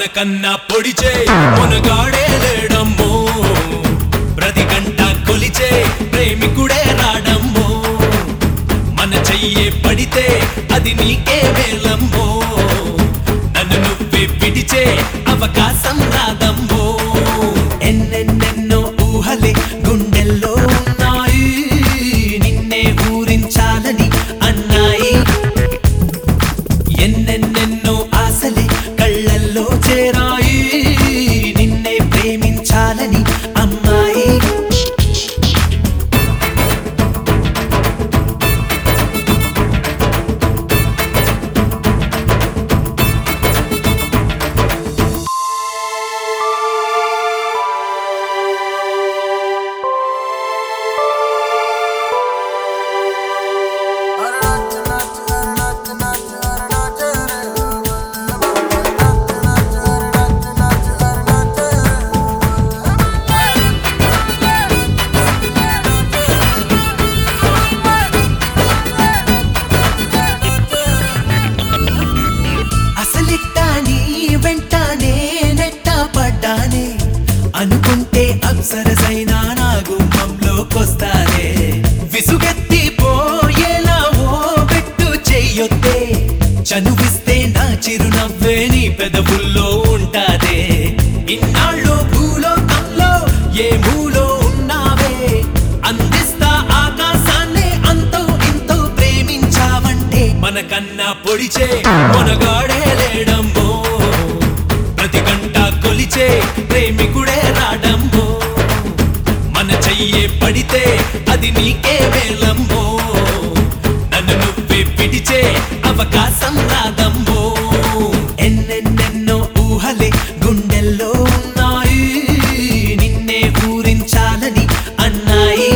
మనకన్నా పొడిచే మునగాడే లేడమ్మో ప్రతి గంట కొలిచే ప్రేమికుడే రాడమ్మో మన చెయ్యే పడితే అది నీకే వేలమ్మో నన్ను నువ్వే పిడిచే అవకాశం రాదమ్మో ఎన్నెన్నెన్నో ఊహలే గుండెల్లో ఉన్నాయి నిన్నే ఊరించాలని అన్నాయి ఎన్నెన్నెన్నో ఆశలే కళ్ళల్లో చేరాయి నిన్నే ప్రేమించాలని అమ్మాయి అసలిట్టా నీ వెంటనే నెట్ట పడ్డానే అనుకుంటే అప్సరసైనా నా గుమ్మంలోకొస్తానే విసుగెత్తి పోయేలా ఓ పెట్టు చెయ్యొద్దే చనువిస్తే నా చిరునవ్వే నీ పెదవుల్లో ఉంటాదే ఇన్నాళ్ళు భూలోకంలో ఏ మూలో ఉన్నావే అందిస్తా ఆకాశాన్ని అంతో ఇంతో ప్రేమించావంటే మనకన్నా పొడిచే మనగాడే లేడమ్మో ప్రతి గంట కొలిచే ప్రేమికుడే రాడమ్మో మన చెయ్యే పడితే అది నీకే వేలమ్మో నన్ను నువ్వే పిడిచే అవకాశం రాదమ్మో ఎన్నెన్నెన్నో ఊహలే గుండెల్లో ఉన్నాయి నిన్నే ఊరించాలని అన్నాయి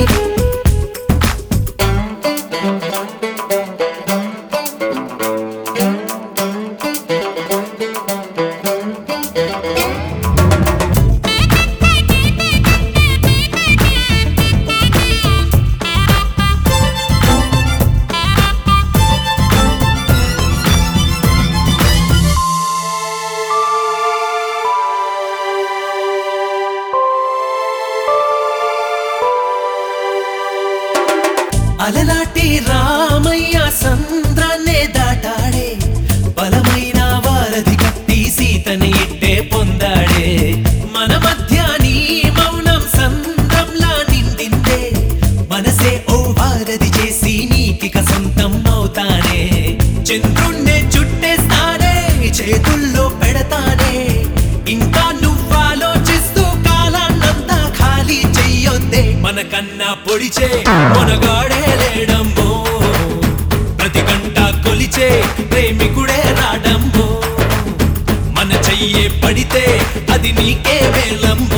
అలలాటి రామయ్య సంద్రాన్నే దాటాడే బలమైన వారధి కట్టి సీతని ఇట్టే పొందాడే మన మధ్య నీ మౌనం సంద్రంలా నిండిందే మనసే ఓ వారధి చేసి నీకిక సొంతం అవుతానే చంద్రుణ్ణే చుట్టేస్తానే చేతుల్లో పెడతానే ఇంకా నువ్వాలోచిస్తూ కాలాన్నంతా ఖాళీ చెయ్యొద్దే మనకన్నా పొడిచే మనగాడే లేడమ్మో ప్రతి గంట కొలిచే ప్రేమికుడే రాడమ్మో మన చెయ్యే పడితే అది నీకే వేలమ్మో